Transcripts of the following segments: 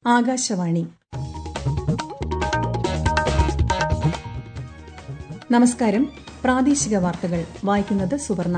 ആകാശവാണി നമസ്കാരം പ്രാദേശിക വാർത്തകൾ വായിക്കുന്നത് സുവർണ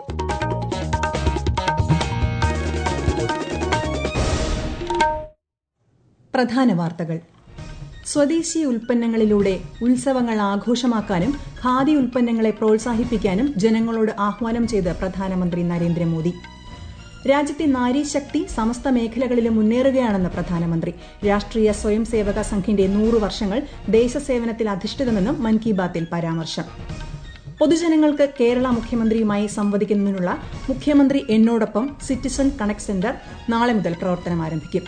പ്രധാന വാർത്തകൾ സ്വദേശി ഉൽപ്പന്നങ്ങളിലൂടെ ഉത്സവങ്ങൾ ആഘോഷമാക്കാനും ഖാദി ഉൽപ്പന്നങ്ങളെ പ്രോത്സാഹിപ്പിക്കാനും ജനങ്ങളോട് ആഹ്വാനം ചെയ്ത് പ്രധാനമന്ത്രി നരേന്ദ്രമോദി രാജ്യത്തെ നാരീശക്തി സമസ്ത മേഖലകളിലും മുന്നേറുകയാണെന്ന് പ്രധാനമന്ത്രി രാഷ്ട്രീയ സ്വയം സേവക സംഘിന്റെ നൂറ് വർഷങ്ങൾ ദേശസേവനത്തിൽ അധിഷ്ഠിതമെന്നും മൻ കി ബാത്തിൽ പരാമർശം പൊതുജനങ്ങൾക്ക് കേരള മുഖ്യമന്ത്രിയുമായി സംവദിക്കുന്നതിനുള്ള മുഖ്യമന്ത്രി എന്നോടൊപ്പം സിറ്റിസൺ കണക്ട് സെന്റർ നാളെ മുതൽ പ്രവർത്തനം ആരംഭിക്കും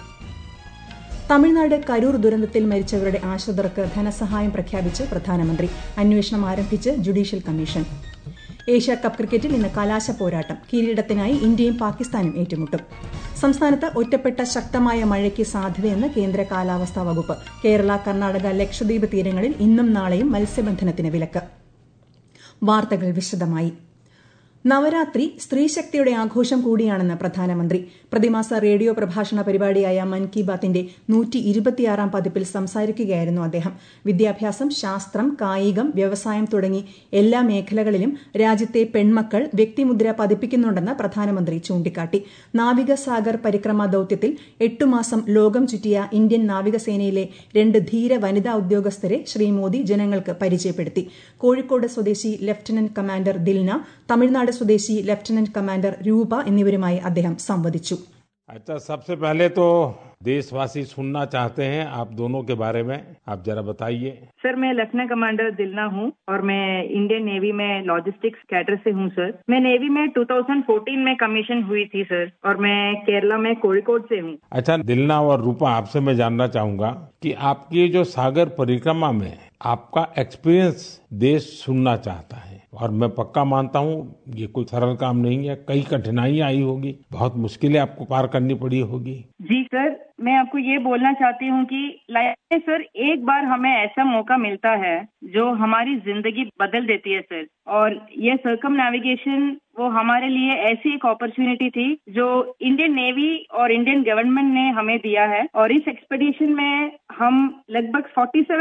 തമിഴ്നാട് കരൂർ ദുരന്തത്തിൽ മരിച്ചവരുടെ ആശ്രിതർക്ക് ധനസഹായം പ്രഖ്യാപിച്ച് പ്രധാനമന്ത്രി അന്വേഷണം ആരംഭിച്ച് ജുഡീഷ്യൽ കമ്മീഷൻ ഏഷ്യ കപ്പ് ക്രിക്കറ്റിൽ ഇന്ന് കലാശ പോരാട്ടം കിരീടത്തിനായി ഇന്ത്യയും പാകിസ്ഥാനും ഏറ്റുമുട്ടും സംസ്ഥാനത്ത് ഒറ്റപ്പെട്ട ശക്തമായ മഴയ്ക്ക് സാധ്യതയെന്ന് കേന്ദ്ര കാലാവസ്ഥാ വകുപ്പ് കേരള കർണാടക ലക്ഷദ്വീപ് തീരങ്ങളിൽ ഇന്നും നാളെയും മത്സ്യബന്ധനത്തിന് വിലക്ക് വാർത്തകൾ വിശദമായി നവരാത്രി സ്ത്രീശക്തിയുടെ ആഘോഷം കൂടിയാണെന്ന് പ്രധാനമന്ത്രി പ്രതിമാസ റേഡിയോ പ്രഭാഷണ പരിപാടിയായ മൻ കി ബാത്തിന്റെ നൂറ്റി ഇരുപത്തിയാറാം പതിപ്പിൽ സംസാരിക്കുകയായിരുന്നു അദ്ദേഹം വിദ്യാഭ്യാസം ശാസ്ത്രം കായികം വ്യവസായം തുടങ്ങി എല്ലാ മേഖലകളിലും രാജ്യത്തെ പെൺമക്കൾ വ്യക്തിമുദ്ര പതിപ്പിക്കുന്നുണ്ടെന്ന് പ്രധാനമന്ത്രി ചൂണ്ടിക്കാട്ടി നാവിക സാഗർ പരിക്രമ ദൌത്യത്തിൽ എട്ടു മാസം ലോകം ചുറ്റിയ ഇന്ത്യൻ നാവികസേനയിലെ രണ്ട് ധീര വനിതാ ഉദ്യോഗസ്ഥരെ ശ്രീ മോദി ജനങ്ങൾക്ക് പരിചയപ്പെടുത്തി കോഴിക്കോട് സ്വദേശി ലഫ്റ്റനന്റ് കമാൻഡർ ദിൽന തമിഴ്നാട് സ്വദേശി ലഫ്റ്റനന്റ് കമാൻഡർ രൂപ എന്നിവരുമായി അദ്ദേഹം സംവദിച്ചു अच्छा सबसे पहले तो देशवासी सुनना चाहते हैं आप दोनों के बारे में आप जरा बताइए सर मैं लेफ्टिनेंट कमांडर दिलना हूँ और मैं इंडियन नेवी में लॉजिस्टिक्स कैडर से हूँ सर मैं नेवी में 2014 में कमीशन हुई थी सर और मैं केरला में कोഴിക്കോട് से हूँ अच्छा दिलना और रूपा आपसे मैं जानना चाहूंगा कि आपकी जो सागर परिक्रमा में आपका एक्सपीरियंस देश सुनना चाहता है और मैं पक्का मानता हूँ ये कोई सरल काम नहीं है कई कठिनाइयां आई होगी बहुत मुश्किलें आपको पार करनी पड़ी होगी जी सर मैं आपको ये बोलना चाहती हूँ कि लाइफ में सर एक बार हमें ऐसा मौका मिलता है जो हमारी जिंदगी बदल देती है सर और ये सर्कम नेविगेशन वो हमारे लिए ऐसी एक अपॉर्चुनिटी थी जो इंडियन नेवी और इंडियन गवर्नमेंट ने हमें दिया है और इस एक्सपेडिशन में हम लगभग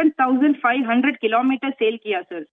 47,500 किलोमीटर सेल किया सर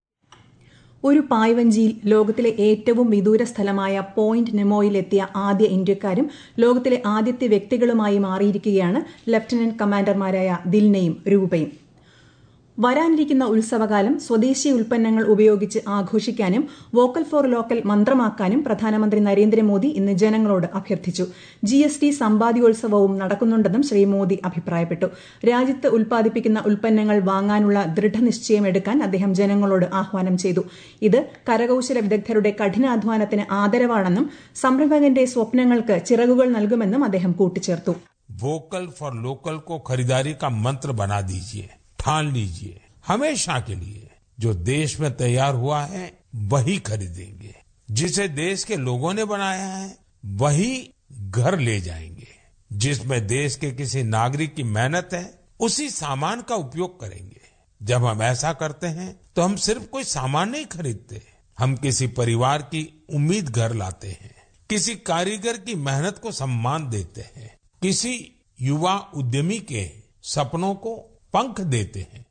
ഒരു പായ്വഞ്ചിയിൽ ലോകത്തിലെ ഏറ്റവും വിദൂര സ്ഥലമായ പോയിന്റ് നെമോയിലെത്തിയ ആദ്യ ഇന്ത്യക്കാരും ലോകത്തിലെ ആദ്യത്തെ വ്യക്തികളുമായി മാറിയിരിക്കുകയാണ് ലഫ്റ്റനന്റ് കമാൻഡർമാരായ ദിൽനയും രൂപയും വരാനിരിക്കുന്ന ഉത്സവകാലം സ്വദേശി ഉൽപ്പന്നങ്ങൾ ഉപയോഗിച്ച് ആഘോഷിക്കാനും വോക്കൽ ഫോർ ലോക്കൽ മന്ത്രമാക്കാനും പ്രധാനമന്ത്രി നരേന്ദ്രമോദി ഇന്ന് ജനങ്ങളോട് അഭ്യർത്ഥിച്ചു ജി എസ് ടി സമ്പാദ്യോത്സവവും നടക്കുന്നുണ്ടെന്നും ശ്രീ മോദി അഭിപ്രായപ്പെട്ടു രാജ്യത്ത് ഉൽപ്പാദിപ്പിക്കുന്ന ഉൽപ്പന്നങ്ങൾ വാങ്ങാനുള്ള ദൃഢനിശ്ചയം എടുക്കാൻ അദ്ദേഹം ജനങ്ങളോട് ആഹ്വാനം ചെയ്തു ഇത് കരകൌശല വിദഗ്ധരുടെ കഠിനാധ്വാനത്തിന് ആദരവാണെന്നും സംരംഭകന്റെ സ്വപ്നങ്ങൾക്ക് ചിറകുകൾ നൽകുമെന്നും അദ്ദേഹം കൂട്ടിച്ചേർത്തു वोकल फॉर लोकल को खरीदारी का मंत्र बना दीजिए ठान लीजिए हमेशा के लिए जो देश में तैयार हुआ है वही खरीदेंगे जिसे देश के लोगों ने बनाया है वही घर ले जाएंगे जिसमें देश के किसी नागरिक की मेहनत है उसी सामान का उपयोग करेंगे जब हम ऐसा करते हैं तो हम सिर्फ कोई सामान नहीं खरीदते हम किसी परिवार की उम्मीद घर लाते हैं किसी कारीगर की मेहनत को सम्मान देते हैं किसी युवा उद्यमी के सपनों को पंख देते हैं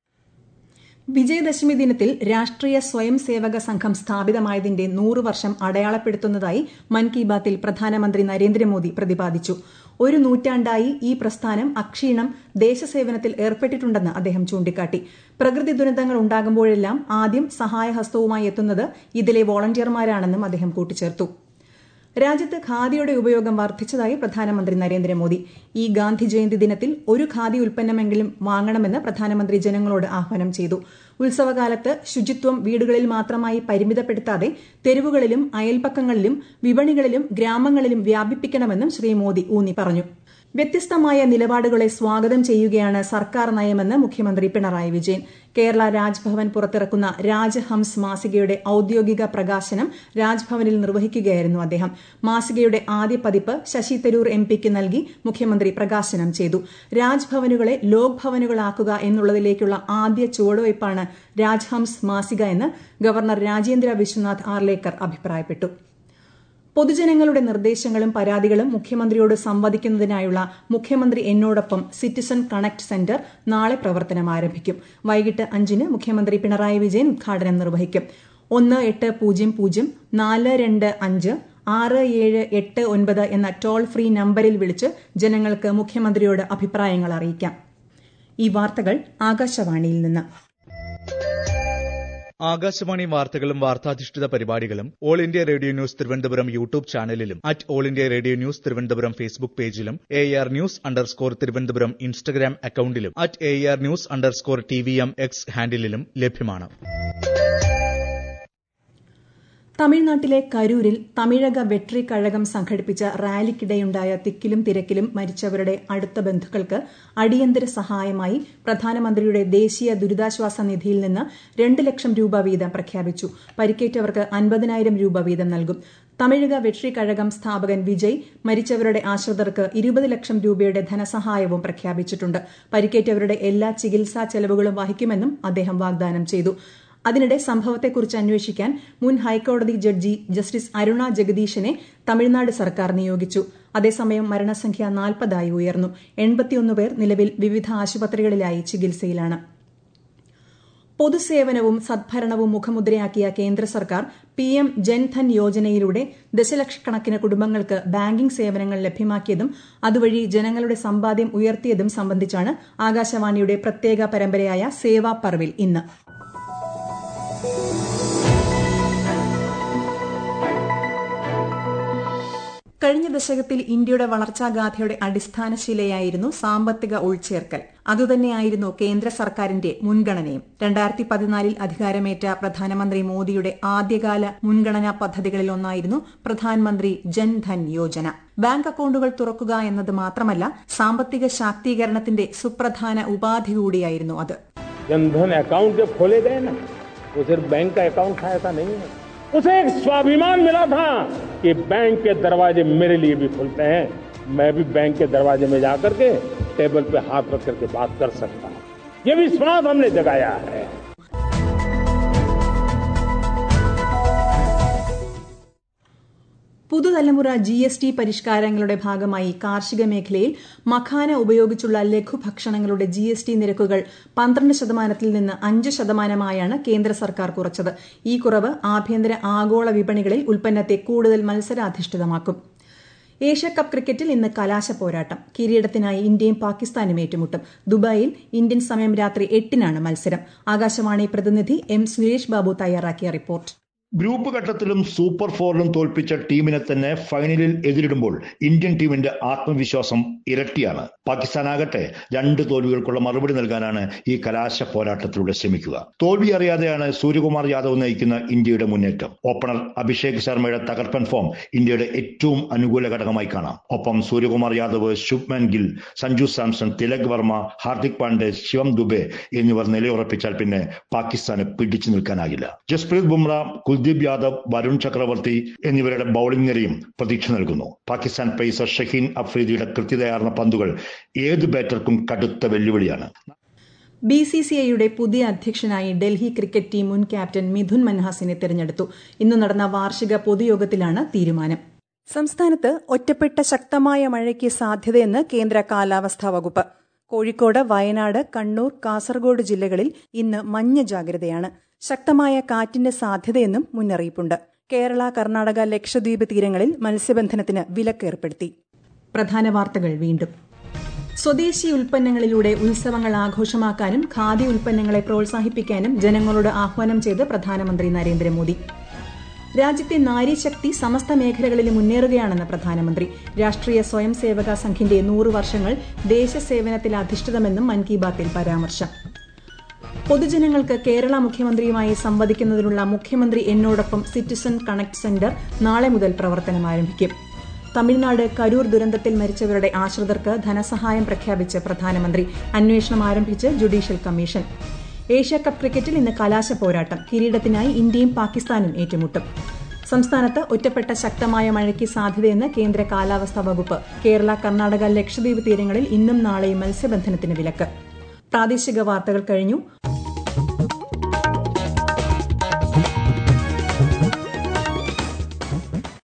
വിജയദശമി ദിനത്തിൽ രാഷ്ട്രീയ സ്വയം സേവക സംഘം സ്ഥാപിതമായതിന്റെ നൂറ് വർഷം അടയാളപ്പെടുത്തുന്നതായി മൻ കി ബാത്തിൽ പ്രധാനമന്ത്രി നരേന്ദ്രമോദി പ്രതിപാദിച്ചു ഒരു നൂറ്റാണ്ടായി ഈ പ്രസ്ഥാനം അക്ഷീണം ദേശസേവനത്തിൽ ഏർപ്പെട്ടിട്ടുണ്ടെന്ന് അദ്ദേഹം ചൂണ്ടിക്കാട്ടി പ്രകൃതി ദുരന്തങ്ങൾ ഉണ്ടാകുമ്പോഴെല്ലാം ആദ്യം സഹായഹസ്തവുമായി എത്തുന്നത് ഇതിലെ വോളണ്ടിയർമാരാണെന്നും അദ്ദേഹം കൂട്ടിച്ചേർത്തു രാജ്യത്ത് ഖാദിയുടെ ഉപയോഗം വർദ്ധിച്ചതായി പ്രധാനമന്ത്രി നരേന്ദ്രമോദി ഈ ഗാന്ധി ജയന്തി ദിനത്തിൽ ഒരു ഖാദി ഉൽപ്പന്നമെങ്കിലും വാങ്ങണമെന്ന് പ്രധാനമന്ത്രി ജനങ്ങളോട് ആഹ്വാനം ചെയ്തു ഉത്സവകാലത്ത് ശുചിത്വം വീടുകളിൽ മാത്രമായി പരിമിതപ്പെടുത്താതെ തെരുവുകളിലും അയൽപ്പക്കങ്ങളിലും വിപണികളിലും ഗ്രാമങ്ങളിലും വ്യാപിപ്പിക്കണമെന്നും ശ്രീ മോദി ഊന്നി പറഞ്ഞു വ്യത്യസ്തമായ നിലപാടുകളെ സ്വാഗതം ചെയ്യുകയാണ് സർക്കാർ നയമെന്ന് മുഖ്യമന്ത്രി പിണറായി വിജയൻ കേരള രാജ്ഭവൻ പുറത്തിറക്കുന്ന രാജഹംസ് മാസികയുടെ ഔദ്യോഗിക പ്രകാശനം രാജ്ഭവനിൽ നിർവഹിക്കുകയായിരുന്നു അദ്ദേഹം മാസികയുടെ ആദ്യ പതിപ്പ് ശശി തരൂർ എം പിക്ക് നൽകി മുഖ്യമന്ത്രി പ്രകാശനം ചെയ്തു രാജ്ഭവനുകളെ ലോക് ഭവനുകളാക്കുക എന്നുള്ളതിലേക്കുള്ള ആദ്യ ചുവടുവയ്പ്പാണ് രാജ്ഹംസ് മാസിക എന്ന് ഗവർണർ രാജേന്ദ്ര വിശ്വനാഥ് ആർലേക്കർ അഭിപ്രായപ്പെട്ടു പൊതുജനങ്ങളുടെ നിർദ്ദേശങ്ങളും പരാതികളും മുഖ്യമന്ത്രിയോട് സംവദിക്കുന്നതിനായുള്ള മുഖ്യമന്ത്രി എന്നോടൊപ്പം സിറ്റിസൺ കണക്ട് സെന്റർ നാളെ പ്രവർത്തനം ആരംഭിക്കും വൈകിട്ട് അഞ്ചിന് മുഖ്യമന്ത്രി പിണറായി വിജയൻ ഉദ്ഘാടനം നിർവഹിക്കും ഒന്ന് എട്ട് പൂജ്യം പൂജ്യം നാല് രണ്ട് അഞ്ച് ആറ് ഏഴ് എട്ട് ഒൻപത് എന്ന ടോൾ ഫ്രീ നമ്പരിൽ വിളിച്ച് ജനങ്ങൾക്ക് മുഖ്യമന്ത്രിയോട് അഭിപ്രായങ്ങൾ അറിയിക്കാം ഈ വാർത്തകൾ ആകാശവാണിയിൽ നിന്ന് ആകാശവാണി വാർത്തകളും വാർത്താധിഷ്ഠിത പരിപാടികളും All India Radio News Thiruvananthapuram YouTube ചാനലിലും at All India Radio News Thiruvananthapuram Facebook പേജിലും A R news underscore Thiruvananthapuram Instagram അക്കൌണ്ടിലും at A R news underscore T V M X ഹാൻഡിലും ലഭ്യമാണ് തമിഴ്നാട്ടിലെ കരൂരിൽ തമിഴക വെട്രി കഴകം സംഘടിപ്പിച്ച റാലിക്കിടെയുണ്ടായ തിക്കിലും തിരക്കിലും മരിച്ചവരുടെ അടുത്ത ബന്ധുക്കൾക്ക് അടിയന്തര സഹായമായി പ്രധാനമന്ത്രിയുടെ ദേശീയ ദുരിതാശ്വാസ നിധിയിൽ നിന്ന് രണ്ട് ലക്ഷം രൂപ വീതം പ്രഖ്യാപിച്ചു പരിക്കേറ്റവർക്ക് അൻപതിനായിരം രൂപ വീതം നൽകും തമിഴക വെട്രി കഴകം സ്ഥാപകൻ വിജയ് മരിച്ചവരുടെ ആശ്രിതർക്ക് ഇരുപത് ലക്ഷം രൂപയുടെ ധനസഹായവും പ്രഖ്യാപിച്ചിട്ടുണ്ട് പരിക്കേറ്റവരുടെ എല്ലാ ചികിത്സാ ചെലവുകളും വഹിക്കുമെന്നും അദ്ദേഹം വാഗ്ദാനം ചെയ്തു അതിനിടെ സംഭവത്തെക്കുറിച്ച് അന്വേഷിക്കാൻ മുൻ ഹൈക്കോടതി ജഡ്ജി ജസ്റ്റിസ് അരുണ ജഗദീശനെ തമിഴ്നാട് സർക്കാർ നിയോഗിച്ചു അതേസമയം മരണസംഖ്യ നാൽപ്പതായി ഉയർന്നു എൺപത്തിയൊന്ന് പേർ നിലവിൽ വിവിധ ആശുപത്രികളിലായി ചികിത്സയിലാണ് പൊതുസേവനവും സദ്ഭരണവും മുഖമുദ്രയാക്കിയ കേന്ദ്ര സർക്കാർ പി എം ജൻധൻ യോജനയിലൂടെ ദശലക്ഷക്കണക്കിന് കുടുംബങ്ങൾക്ക് ബാങ്കിംഗ് സേവനങ്ങൾ ലഭ്യമാക്കിയതും അതുവഴി ജനങ്ങളുടെ സമ്പാദ്യം ഉയർത്തിയതും സംബന്ധിച്ചാണ് ആകാശവാണിയുടെ പ്രത്യേക പരമ്പരയായ സേവാ പർവിൽ ഇന്ന് കഴിഞ്ഞ ദശകത്തിൽ ഇന്ത്യയുടെ വളർച്ചാഗാഥയുടെ അടിസ്ഥാനശിലയായിരുന്നു സാമ്പത്തിക ഉൾച്ചേർക്കൽ അതുതന്നെയായിരുന്നു കേന്ദ്ര സർക്കാരിന്റെ മുൻഗണനയും രണ്ടായിരത്തി പതിനാലിൽ അധികാരമേറ്റ പ്രധാനമന്ത്രി മോദിയുടെ ആദ്യകാല മുൻഗണനാ പദ്ധതികളിലൊന്നായിരുന്നു പ്രധാനമന്ത്രി ജൻധൻ യോജന ബാങ്ക് അക്കൌണ്ടുകൾ തുറക്കുക എന്നത് മാത്രമല്ല സാമ്പത്തിക ശാക്തീകരണത്തിന്റെ സുപ്രധാന ഉപാധി കൂടിയായിരുന്നു അത് जनधन अकाउंट जब खोले गए ना वो सिर्फ बैंक का अकाउंट था ऐसा नहीं है उसे एक स्वाभिमान मिला था कि बैंक के दरवाजे मेरे लिए भी खुलते हैं मैं भी बैंक के दरवाजे में जाकर के टेबल पे हाथ रख करके बात कर सकता हूं ये विश्वास हमने जगाया है പുതുതലമുറ ജി എസ് ടി പരിഷ്കാരങ്ങളുടെ ഭാഗമായി കാർഷിക മേഖലയിൽ മഖാന ഉപയോഗിച്ചുള്ള ലഘുഭക്ഷണങ്ങളുടെ ജി എസ് ടി നിരക്കുകൾ പന്ത്രണ്ട് ശതമാനത്തിൽ നിന്ന് അഞ്ച് ശതമാനമായാണ് കേന്ദ്ര സർക്കാർ കുറച്ചത് ഈ കുറവ് ആഭ്യന്തര ആഗോള വിപണികളിൽ ഉൽപ്പന്നത്തെ കൂടുതൽ മത്സരാധിഷ്ഠിതമാക്കും ഏഷ്യാകപ്പ് ക്രിക്കറ്റിൽ ഇന്ന് കലാശ പോരാട്ടം കിരീടത്തിനായി ഇന്ത്യയും പാകിസ്ഥാനും ഏറ്റുമുട്ടും ദുബായിൽ ഇന്ത്യൻ സമയം രാത്രി എട്ടിനാണ് മത്സരം ആകാശവാണി പ്രതിനിധി എം സുരേഷ് ബാബു തയ്യാറാക്കിയ റിപ്പോർട്ട് ഗ്രൂപ്പ് ഘട്ടത്തിലും സൂപ്പർ ഫോറിലും തോൽപ്പിച്ച ടീമിനെ തന്നെ ഫൈനലിൽ എതിരിടുമ്പോൾ ഇന്ത്യൻ ടീമിന്റെ ആത്മവിശ്വാസം ഇരട്ടിയാണ് പാകിസ്ഥാനാകട്ടെ രണ്ട് തോൽവികൾക്കുള്ള മറുപടി നൽകാനാണ് ഈ കലാശ പോരാട്ടത്തിലൂടെ ശ്രമിക്കുക തോൽവി അറിയാതെയാണ് സൂര്യകുമാർ യാദവ് നയിക്കുന്ന ഇന്ത്യയുടെ മുന്നേറ്റം ഓപ്പണർ അഭിഷേക് ശർമ്മയുടെ തകർപ്പൻ ഫോം ഇന്ത്യയുടെ ഏറ്റവും അനുകൂല ഘടകമായി കാണാം ഒപ്പം സൂര്യകുമാർ യാദവ് ശുഭ്മാൻ ഗിൽ സഞ്ജു സാംസൺ തിലക് വർമ്മ ഹാർദിക് പാണ്ഡെ ശിവം ദുബെ എന്നിവർ നിലയുറപ്പിച്ചാൽ പിന്നെ പാകിസ്ഥാന് പിടിച്ചു നിൽക്കാനാകില്ല ജസ്പ്രീത് ബുംറ കുൽദീപ് യാദവ് വരുൺ ചക്രവർത്തി എന്നിവരുടെ ബൌളിംഗ് നിരയും പ്രതീക്ഷ നൽകുന്നു പാകിസ്ഥാൻ പേസർ ഷഹീൻ അഫ്രീദിയുടെ കൃത്യതയാർന്ന പന്തുകൾ ഏത് ബാറ്റർക്കും കടുത്ത വെല്ലുവിളിയാണ് ബി സി സി ഐയുടെ പുതിയ അധ്യക്ഷനായി ഡൽഹി ക്രിക്കറ്റ് ടീം മുൻ ക്യാപ്റ്റൻ മിഥുൻ മൻഹാസിനെ തെരഞ്ഞെടുത്തു ഇന്ന് നടന്ന വാർഷിക പൊതുയോഗത്തിലാണ് തീരുമാനം സംസ്ഥാനത്ത് ഒറ്റപ്പെട്ട ശക്തമായ മഴയ്ക്ക് സാധ്യതയെന്ന് കേന്ദ്ര കാലാവസ്ഥാ വകുപ്പ് കോഴിക്കോട് വയനാട് കണ്ണൂർ കാസർഗോഡ് ജില്ലകളിൽ ഇന്ന് മഞ്ഞ ജാഗ്രതയാണ് ശക്തമായ കാറ്റിന്റെ സാധ്യതയെന്നും മുന്നറിയിപ്പുണ്ട് കേരള കർണാടക ലക്ഷദ്വീപ് തീരങ്ങളിൽ മത്സ്യബന്ധനത്തിന് വിലക്കേർപ്പെടുത്തി പ്രധാന വാർത്തകൾ വീണ്ടും സ്വദേശി ഉൽപ്പന്നങ്ങളിലൂടെ ഉത്സവങ്ങൾ ആഘോഷമാക്കാനും ഖാദി ഉൽപ്പന്നങ്ങളെ പ്രോത്സാഹിപ്പിക്കാനും ജനങ്ങളോട് ആഹ്വാനം ചെയ്ത് പ്രധാനമന്ത്രി നരേന്ദ്രമോദി രാജ്യത്തെ നാരീശക്തി സമസ്ത മേഖലകളിൽ മുന്നേറുകയാണെന്ന് പ്രധാനമന്ത്രി രാഷ്ട്രീയ സ്വയം സേവക സംഘിന്റെ നൂറ് വർഷങ്ങൾ ദേശസേവനത്തിൽ അധിഷ്ഠിതമെന്നും മൻ കി ബാത്തിൽ പരാമർശം പൊതുജനങ്ങൾക്ക് കേരള മുഖ്യമന്ത്രിയുമായി സംവദിക്കുന്നതിനുള്ള മുഖ്യമന്ത്രി എന്നോടൊപ്പം സിറ്റിസൺ കണക്ട് സെന്റർ നാളെ മുതൽ പ്രവർത്തനം ആരംഭിക്കും തമിഴ്നാട് കരൂർ ദുരന്തത്തിൽ മരിച്ചവരുടെ ആശ്രിതർക്ക് ധനസഹായം പ്രഖ്യാപിച്ച് പ്രധാനമന്ത്രി അന്വേഷണം ആരംഭിച്ച് ജുഡീഷ്യൽ കമ്മീഷൻ ഏഷ്യാകപ്പ് ക്രിക്കറ്റിൽ ഇന്ന് കലാശ പോരാട്ടം കിരീടത്തിനായി ഇന്ത്യയും പാകിസ്ഥാനും ഏറ്റുമുട്ടും സംസ്ഥാനത്ത് ഒറ്റപ്പെട്ട ശക്തമായ മഴയ്ക്ക് സാധ്യതയെന്ന് കേന്ദ്ര കാലാവസ്ഥാ വകുപ്പ് കേരള കർണാടക ലക്ഷദ്വീപ് തീരങ്ങളിൽ ഇന്നും നാളെയും മത്സ്യബന്ധനത്തിന് വിലക്ക് പ്രാദേശിക വാർത്തകൾ കഴിഞ്ഞു